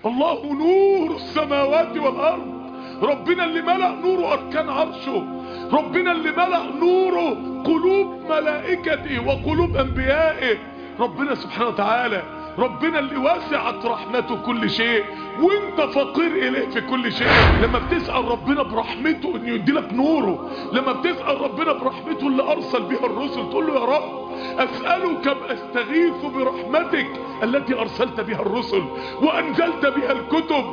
الله نور السماوات والارض ربنا اللي ملأ نوره اركان عرشه ربنا اللي ملأ نوره قلوب ملائكته وقلوب انبيائه ربنا سبحانه وتعالى ربنا اللي واسعت رحمته كل شيء وانت فقير اليه في كل شيء لما بتسأل ربنا برحمته انه يديلك نوره لما بتسأل ربنا برحمته اللي ارسل بها الرسل تقول له يا رب اسألك استغيث برحمتك التي ارسلت بها الرسل وانزلت بها الكتب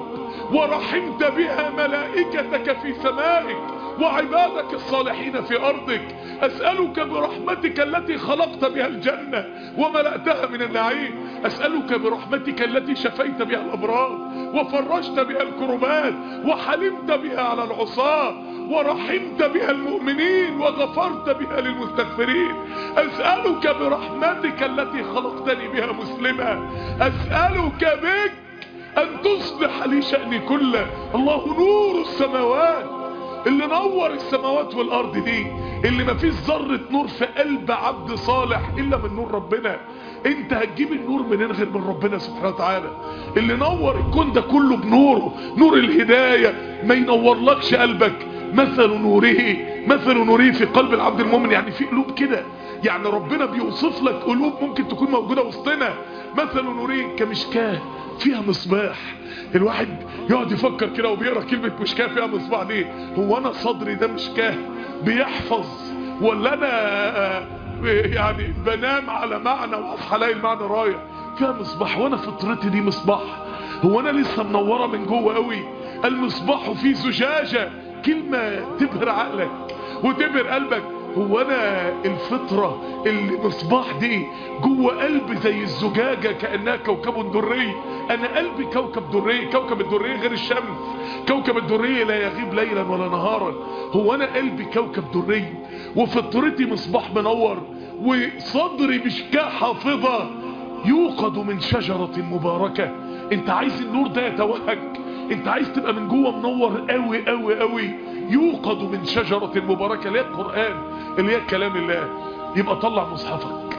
ورحمت بها ملائكتك في سمائك وعبادك الصالحين في أرضك أسألك برحمتك التي خلقت بها الجنة وملأتها من النعيم أسألك برحمتك التي شفيت بها الأمراض وفرجت بها الكربات وحلمت بها على العصاة ورحمت بها المؤمنين وغفرت بها للمستغفرين أسألك برحمتك التي خلقتني بها مسلما أسألك بك أن تصلح لي شأني كله الله نور السماوات اللي نور السماوات والارض دي اللي ما فيش ذره نور في قلب عبد صالح الا من نور ربنا انت هتجيب النور منين غير من ربنا سبحانه وتعالى اللي نور الكون ده كله بنوره نور الهدايه ما ينورلكش قلبك مثل نوره مثل نوره في قلب العبد المؤمن يعني في قلوب كده يعني ربنا بيوصف لك قلوب ممكن تكون موجوده وسطنا مثل نوره كمشكاه فيها مصباح الواحد يقعد يفكر كده وبيقرا كلمه مشكاه فيها مصباح دي هو انا صدري ده مشكاه بيحفظ ولا انا يعني بنام على معنى واصحى الاقي المعنى رايح فيها مصباح وانا فطرتي دي مصباح هو انا لسه منوره من جوه قوي المصباح في زجاجه كلمه تبهر عقلك وتبهر قلبك هو انا الفطرة المصباح دي جوه قلب زي الزجاجة كأنها كوكب دري انا قلبي كوكب دري كوكب الدري غير الشمس كوكب الدري لا يغيب ليلا ولا نهارا هو انا قلبي كوكب دري وفطرتي مصباح منور وصدري مشكاة حافظة يوقد من شجرة مباركة انت عايز النور ده يتوهج انت عايز تبقى من جوه منور قوي قوي قوي يوقد من شجرة مباركة اللي هي القرآن اللي هي كلام الله يبقى طلع مصحفك